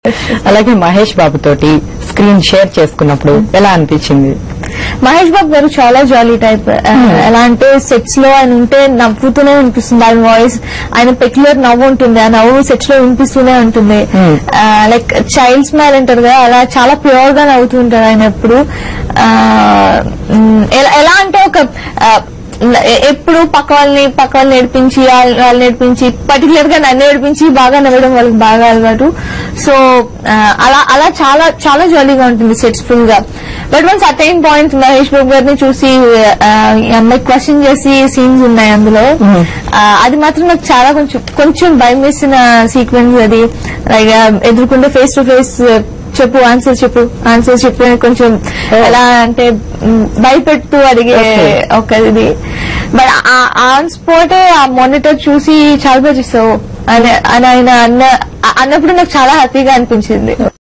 అలాగే మహేష్ బాబు తోటి screen share చేసుకున్నప్పుడు ఎలా అనిపించింది మహేష్ బాబు గారు చాలా జాలీ టైప్ ఎలా అంటే సెట్స్ లో ఆయన ఉంటే నవ్వుతూనే అనిపిస్తుంది ఆయన వాయిస్ ఆయన పెక్యులర్ నవ్వు ఉంటుంది ఆ నవ్వు సెట్స్ లో వినిపిస్తూనే ఉంటుంది Hmm. లైక్ చైల్డ్ స్మైల్ అంటారు కదా అలా చాలా ప్యూర్ గా నవ్వుతూ ఉంటారు ఆయన ఎప్పుడు ఆ, మ్, ఎలా- ఎలా అంటే ఒక ఆ, ఎ- ఎప్పుడు పక్క వాళ్ళని పక్క వాళ్ళని నేర్పించి వాళ్ళ- వాళ్ళు నేర్పించి పర్టికులర్ గా నన్ను నేర్పించి బాగా నవ్వడం వాళ్ళకి బాగా అలవాటు సో ఆ, అలా అలా చాలా చాలా జాలీగా ఉంటుంది సెట్స్ ఫుల్ గా but once attain point Mahesh Babu గారిని చూసి ఆ, ఈ అమ్మాయి క్వశ్చన్ చేసి సీన్స్ ఉన్నాయి అందులో ఆ, అది మాత్రం నాకు చాలా కొంచెం కొంచెం భయం వేసిన సీక్వెన్స్ అది లైక్ ఎదుర్కొంటే ఫేస్ టు ఫేస్ చెప్పు ఆన్సర్ చెప్పు ఆన్సర్ చెప్పు అని కొంచెం ఎలా అంటే మ్, భయపెడుతూ అడిగే Okay. ఒక ఇది బట్ ఆన్ స్పాట్ ఆ మానిటర్ చూసి చాలా బాగా చేస్తావు అని అని ఆయన అన్న అన్నప్పుడు నాకు చాలా హ్యాపీగా అనిపించింది